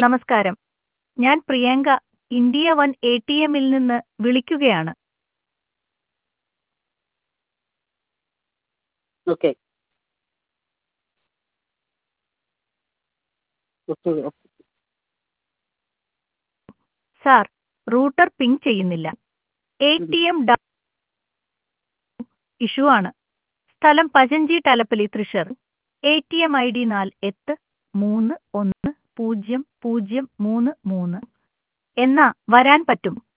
നമസ്കാരം ഞാൻ Priyanka India one A T എമ്മിൽ നിന്ന് വിളിക്കുകയാണ് okay okay sir router ping ചെയ്യുന്നില്ല എ ടി എം ഇഷ്യൂ ആണ് സ്ഥലം പജഞ്ചി ടലപ്പലി Thrissur A T M I D നാല് എട്ട് മൂന്ന് ഒന്ന് പൂജ്യം പൂജ്യം മൂന്ന് മൂന്ന് എന്നാ വരാൻ പറ്റും